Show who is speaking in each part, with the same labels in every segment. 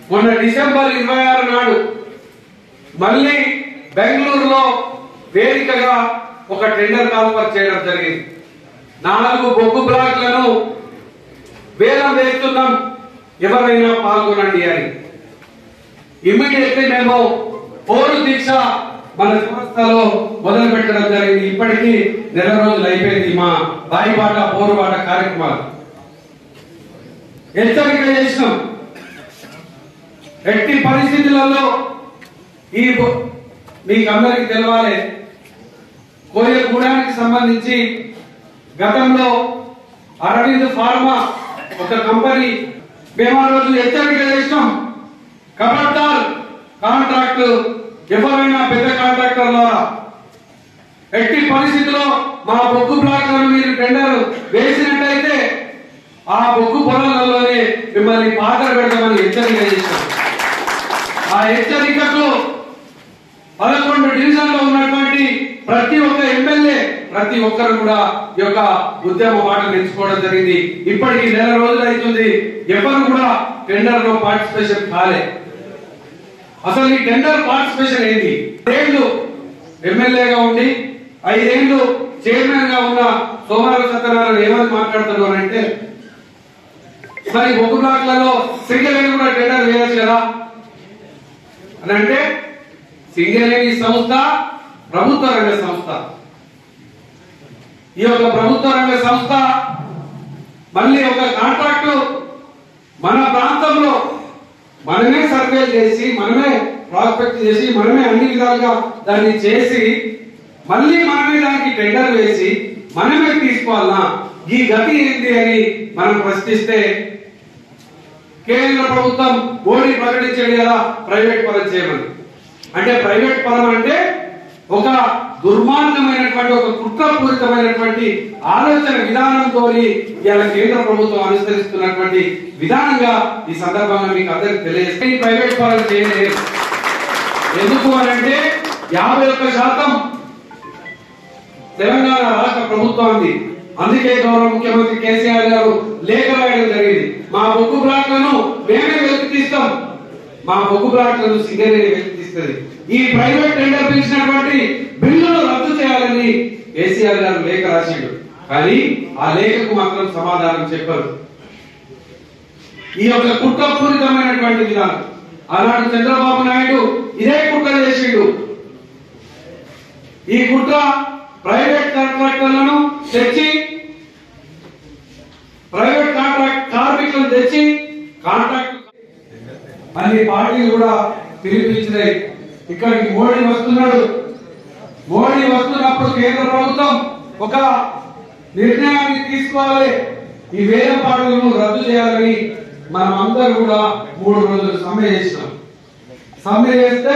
Speaker 1: మొన్న డిసెంబర్ ఇరవై ఆరు నాడు మళ్ళీ బెంగళూరులో వేదికగా ఒక టెండర్ కాల్ఫర్ చేయడం జరిగింది నాలుగు బొగ్గు బ్లాక్లను వేలం వేస్తున్నాం ఎవరైనా పాల్గొనండి అని ఇమ్మీడియట్లీ మేము పోరు దీక్ష మన సంస్థలో మొదలు పెట్టడం జరిగింది ఇప్పటికీ నెల రోజులు అయిపోయింది మా బాయిబాట పోరుబాట కార్యక్రమాలు హెచ్చరిక చేసినాం ఎట్టి పరిస్థితులలో ఈ బొ- మీకు అందరికి తెలవాలి కోయగూడానికి సంబంధించి గతంలో అరవింద్ ఫార్మా ఒక కంపెనీ మేము ఆ రోజు హెచ్చరిక చేసినాం కబడ్దార్ కాంట్రాక్ట్ ఎవరైనా పెద్ద కాంట్రాక్టర్ ద్వారా ఎట్టి పరిస్థితిలో మా బొగ్గు బ్లాక్లను మీరు టెండర్ వేసినట్టయితే ఆ బొగ్గు పొలాలలోనే మిమ్మల్ని పాత్ర పెడతామని హెచ్చరిక చేశాం ఆ హెచ్చరికకు పదకొండు డివిజన్లో ఉన్నటువంటి ప్రతి ఒక్క ఎమ్మెల్యే ప్రతి ఒక్కరు కూడా ఈ యొక్క ఉద్యమ మాట నేర్చుకోవడం జరిగింది ఇప్పటికి నెల రోజులు అవుతుంది ఎవరు కూడా టెండర్ లో పార్టిసిపేషన్ కాలే అసలు ఈ టెండర్ పార్టిసిపేషన్ ఏంటి ఐదేళ్లు ఎమ్మెల్యేగా ఉండి ఐదేళ్లు చైర్మన్ గా ఉన్న సోమవారం సత్యనారాయణ ఏమని మాట్లాడుతున్నారు అంటే మరి ఒక బ్లాక్లలో సింగరేణి కూడా టెండర్ వేయచ్చు కదా అని అంటే సింగరేణి సంస్థ ప్రభుత్వ రంగ సంస్థ ఈ యొక్క ప్రభుత్వ రంగ సంస్థ మళ్ళీ ఒక కాంట్రాక్టు మన ప్రాంతంలో మనమే సర్వే చేసి మనమే ప్రాస్పెక్ట్ చేసి మనమే అన్ని విధాలుగా దాన్ని చేసి మళ్ళీ మనమే దానికి టెండర్ వేసి మనమే తీసుకోవాలనా ఈ గతి ఏంటి అని మనం ప్రశ్నిస్తే కేంద్ర ప్రభుత్వం మోడీ ప్రకటించాడు కదా ప్రైవేట్ పరం చేయమని అంటే ప్రైవేట్ పరం అంటే ఒక దుర్మార్గమైనటువంటి ఒక కుట్రపూరితమైనటువంటి ఆలోచన విధానంతో ఇవాళ కేంద్ర ప్రభుత్వం అనుసరిస్తున్నటువంటి విధానంగా ఈ సందర్భంగా మీకు అందరికి తెలియజేస్తే ఈ ప్రైవేట్ పరం చేయలేదు ఎందుకు అని అంటే యాభై ఒక్క శాతం తెలంగాణ రాష్ట్ర ప్రభుత్వాన్ని అందుకే గౌరవ ముఖ్యమంత్రి కేసీఆర్ గారు లేఖ రాయడం జరిగింది మా బొగ్గు బ్లాక్లను మేమే వెలికి తీస్తాం మా బొగ్గు బ్లాక్లను సింగరేణి వెలికి తీస్తుంది ఈ ప్రైవేట్ టెండర్ పిలిచినటువంటి బిల్లును రద్దు చేయాలని కేసీఆర్ గారు లేఖ రాసిండు కానీ ఆ లేఖకు మాత్రం సమాధానం చెప్పరు ఈ యొక్క కుట్రపూరితమైనటువంటి విధానం ఆనాడు చంద్రబాబు నాయుడు ఇదే కుట్ర చేసిండు ఈ కుట్ర ప్రైవేట్ కాంట్రాక్టర్లను తెచ్చి ప్రైవేట్ కాంట్రాక్ట్ కార్మికులను తెచ్చి కాంట్రాక్ట్ అన్ని పార్టీలు కూడా పిలిపించినాయి ఇక్కడికి మోడీ వస్తున్నాడు మోడీ వస్తున్నప్పుడు కేంద్ర ప్రభుత్వం ఒక నిర్ణయాన్ని తీసుకోవాలి ఈ వేల పాటలను రద్దు చేయాలని మనం అందరూ కూడా మూడు రోజులు సమ్మె చేసినాం సమ్మె చేస్తే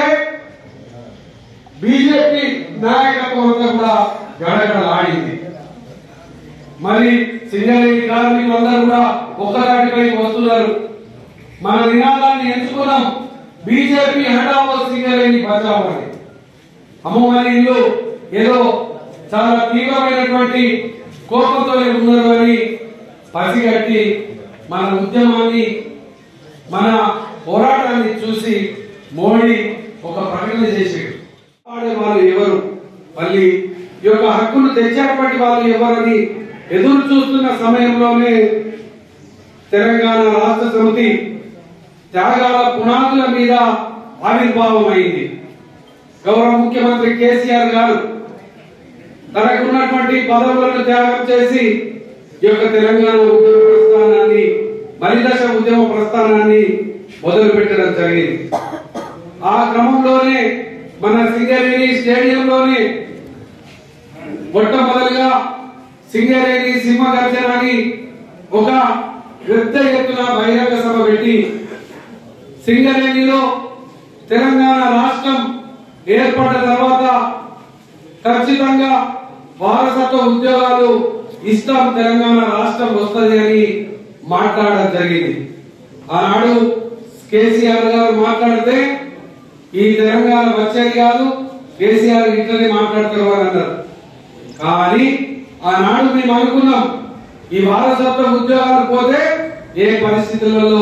Speaker 1: బీజేపీ నాయకత్వం అంతా కూడా గడగడలాడింది మరి సింగరేణి కార్మికులందరూ కూడా ఒక్కదాటిపై వస్తున్నారు మన నినాదాన్ని ఎంచుకున్నాం బీజేపీ హటావో సింగరేణి బచావో అని అమ్మో మరి వీళ్ళు ఏదో చాలా తీవ్రమైనటువంటి కోపంతో ఉన్నారు అని పసిగట్టి మన ఉద్యమాన్ని మన పోరాటాన్ని చూసి మోడీ ఒక ప్రకటన చేసాడు ఆడే వాళ్ళు ఎవరు మళ్ళీ ఈ యొక్క హక్కును తెచ్చేటువంటి వాళ్ళు ఎవరని ఎదురు చూస్తున్న సమయంలోనే తెలంగాణ రాష్ట్ర సమితి త్యాగాల పునాదుల మీద ఆవిర్భావం అయింది గౌరవ ముఖ్యమంత్రి కేసీఆర్ గారు తనకున్నటువంటి పదవులను త్యాగం చేసి ఈ యొక్క తెలంగాణ ఉద్యమ ప్రస్థానాన్ని మలిదశ ఉద్యమ ప్రస్థానాన్ని మొదలు పెట్టడం జరిగింది ఆ క్రమంలోనే మన సింగరేణి స్టేడియంలోనే మొట్టమొదలుగా సింగరేణి సింహగర్జన అని ఒక పెద్ద ఎత్తున బహిరంగ సభ పెట్టి సింగరేణిలో తెలంగాణ రాష్ట్రం ఏర్పడ్డ తర్వాత ఖచ్చితంగా వారసత్వ ఉద్యోగాలు ఇస్తాం తెలంగాణ రాష్ట్రం వస్తుంది అని మాట్లాడడం జరిగింది ఆనాడు కేసీఆర్ గారు మాట్లాడితే ఈ తెలంగాణ వచ్చేది కాదు కేసీఆర్ ఇట్లనే మాట్లాడతారు అని అన్నారు కానీ ఆనాడు మేము అనుకున్నాం ఈ వారసత్వ ఉద్యోగాలు పోతే ఏ పరిస్థితులలో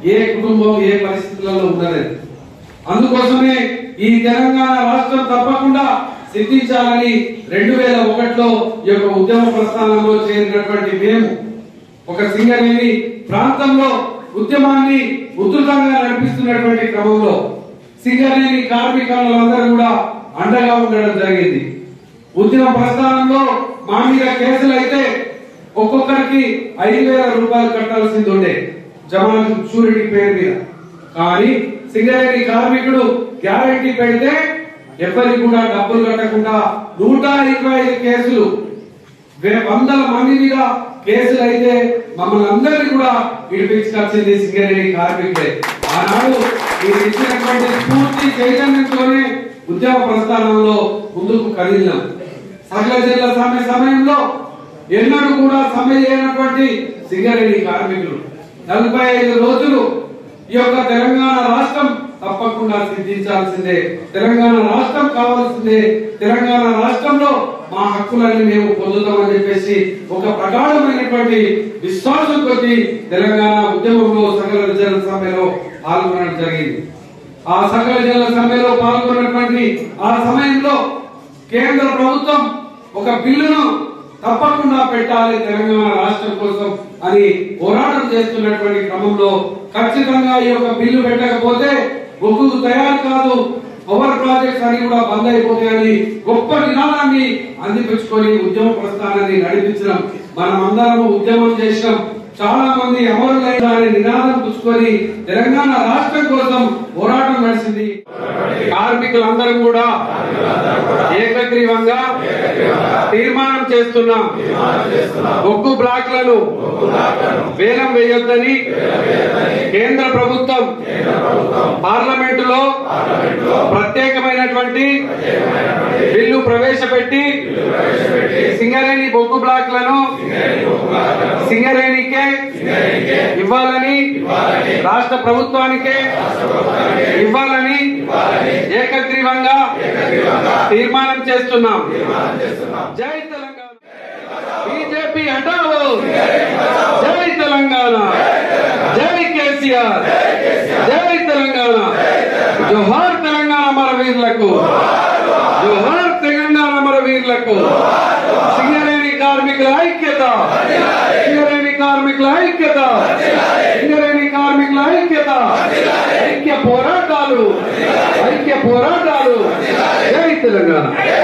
Speaker 1: ఏ కుటుంబం ఏ పరిస్థితులలో ఉన్నది అందుకోసమే ఈ తెలంగాణ రాష్ట్రం తప్పకుండా సిద్ధించాలని రెండు వేల ఒకటిలో ఈ యొక్క ఉద్యమ ప్రస్థానంలో చేరినటువంటి మేము ఒక సింగరేణి ప్రాంతంలో ఉద్యమాన్ని ఉధృతంగా నడిపిస్తున్నటువంటి క్రమంలో సింగరేణి కార్మికులందరూ కూడా అండగా ఉండడం జరిగింది ఉద్యమ ప్రస్థానంలో మా మీద కేసులు అయితే ఒక్కొక్కరికి ఐదు వేల రూపాయలు కట్టాల్సింది ఉండే జమాన్ సూర్యుడి పేరు మీద కానీ సింగరేణి కార్మికుడు గ్యారంటీ పెడితే ఎవరికి కూడా డబ్బులు కట్టకుండా నూట ఇరవై ఐదు కేసులు వే- వందల మంది మీద కేసులు అయితే మమ్మల్ని అందరినీ కూడా విడిపించుకొచ్చింది సింగరేణి కార్మికులే ఆనాడు మీరు ఇచ్చినటువంటి స్ఫూర్తి చైతన్యంతోనే ఉద్యమ ప్రస్థానంలో ముందుకు కదిలినాం సకల జిల్లా సమ్మె సమయంలో ఎన్నడూ కూడా సమ్మె చేయనటువంటి సింగరేణి కార్మికులు నలభై ఐదు రోజులు ఈ యొక్క తెలంగాణ రాష్ట్రం తప్పకుండా సిద్ధించాల్సిందే తెలంగాణ రాష్ట్రం కావాల్సిందే తెలంగాణ రాష్ట్రంలో మా హక్కులన్నీ మేము పొందుతామని చెప్పేసి ఒక ప్రగాఢమైనటువంటి విశ్వాసం కొద్ది తెలంగాణ ఉద్యమంలో సకల జన సమ్మెలో పాల్గొనడం జరిగింది ఆ సకల జన సమ్మెలో పాల్గొన్నటువంటి ఆ సమయంలో కేంద్ర ప్రభుత్వం ఒక బిల్లును తప్పకుండా పెట్టాలి తెలంగాణ రాష్ట్రం కోసం అని పోరాటం చేస్తున్నటువంటి క్రమంలో ఖచ్చితంగా ఈ యొక్క బిల్లు పెట్టకపోతే బొగ్గు తయారు కాదు పవర్ ప్రాజెక్ట్స్ అని కూడా బంద్ అయిపోతాయని గొప్ప నినాదాన్ని అందిపుచ్చుకొని ఉద్యమ ప్రస్థానాన్ని నడిపించడం మనం అందరం ఉద్యమం చేసినాం చాలా మంది అమరులైన అనే నినాదం పుచ్చుకొని తెలంగాణ రాష్ట్రం కోసం పోరాటం నడిచింది కార్మికులందరం కూడా ఏకగ్రీవంగా తీర్మానం చేస్తున్నాం బొగ్గు బ్లాక్లను వేలం వేయొద్దని కేంద్ర ప్రభుత్వం పార్లమెంటులో ప్రత్యేకమైనటువంటి బిల్లు ప్రవేశపెట్టి సింగరేణి బొగ్గు బ్లాక్లను సింగరేణికే ఇవ్వాలని రాష్ట్ర ప్రభుత్వానికే ఇవ్వాలని ఏకగ్రీవంగా తీర్మానం చేస్తున్నాం జై తెలంగాణ బీజేపీ హటావో జై తెలంగాణ జై కేసీఆర్ జై తెలంగాణ జోహార్ తెలంగాణ మన వీరులకు జోహార్ తెలంగాణ మన వీరులకు సింగరేణి కార్మికుల ఐక్యత సింగరేణి కార్మికుల ఐక్యత సింగరేణి కార్మికుల ఐక్యత ఐక్య పోరాటాలు ఐక్య పోరాటాలు జై తెలంగాణ